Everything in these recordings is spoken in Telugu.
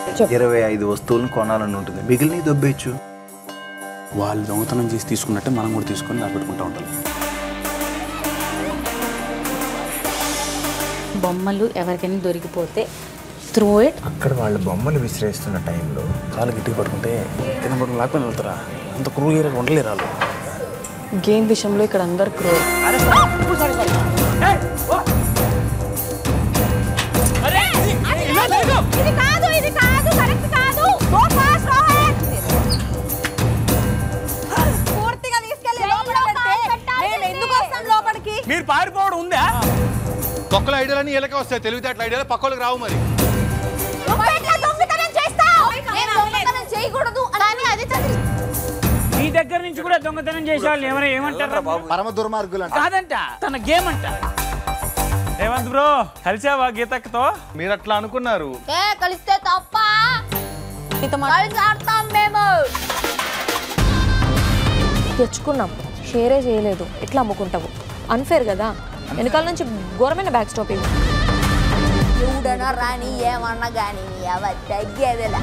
ఇరవై ఐదు వస్తువులను కొనాలని ఉంటుంది మిగిలిన దొబ్బేయచ్చు వాళ్ళు దొంగతనం చేసి తీసుకున్నట్టే మనం కూడా తీసుకొని దాపెట్టుకుంటూ ఉంటాం బొమ్మలు ఎవరికైనా దొరికిపోతే త్రో ఇట్ అక్కడ వాళ్ళు బొమ్మలు విసిరేస్తున్న టైంలో చాలా గట్టిగా పట్టుకుంటే కింద పట్టుకుని లాక్కొని వెళ్తారా అంత క్రూయర్గా ఉండలేరు వాళ్ళు గేమ్ విషయంలో ఇక్కడ అందరు క్రూర్ ఇది కాదు ఇది కాదు కరెక్ట్ కాదు గో ఫాస్ట్ పూర్తిగా తీసుకెళ్లి లోపల పెడితే మేము ఎందుకు వస్తాం లోపలికి మీరు పారిపోవడం ఉందా తొక్కల ఐడియాలని వీళ్ళకే వస్తాయి తెలివితేటల ఐడియాలు పక్కలకు రావు మరి నువ్వు ఎట్లా దొంగతనం చేస్తావు నేను దొంగతనం చేయకూడదు అని అది చదివి మీ దగ్గర నుంచి కూడా దొంగతనం చేసేవాళ్ళు ఎవరైనా ఏమంటారా పరమ దుర్మార్గులు కాదంట తన గేమ్ అంట రేవంత్ బ్రో కలిసావా గీతక్కతో మీరు అట్లా అనుకున్నారు ఏ కలిస్తే తప్ప కలిసి ఆడతాం మేము తెచ్చుకున్నాం షేరే చేయలేదు ఎట్లా అమ్ముకుంటావు అన్ఫేర్ కదా వెనకాల నుంచి ఘోరమైన బ్యాక్ స్టాప్ ఇవి ఎవడన్నా రాని ఏమన్నా కానీ అవ తగ్గేదిలా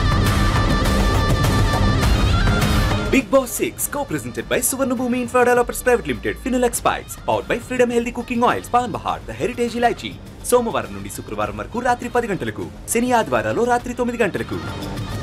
Big Boss 6, co-presented by Suvarnabhumi Infra Developers Private Limited, Finolex Pipes, powered by Freedom Healthy Cooking Oils, Pan Bahar, The Heritage Ilaichi. సోమవారం నుండి శుక్రవారం వరకు రాత్రి పది గంటలకు శని ఆదివారాలు రాత్రి తొమ్మిది గంటలకు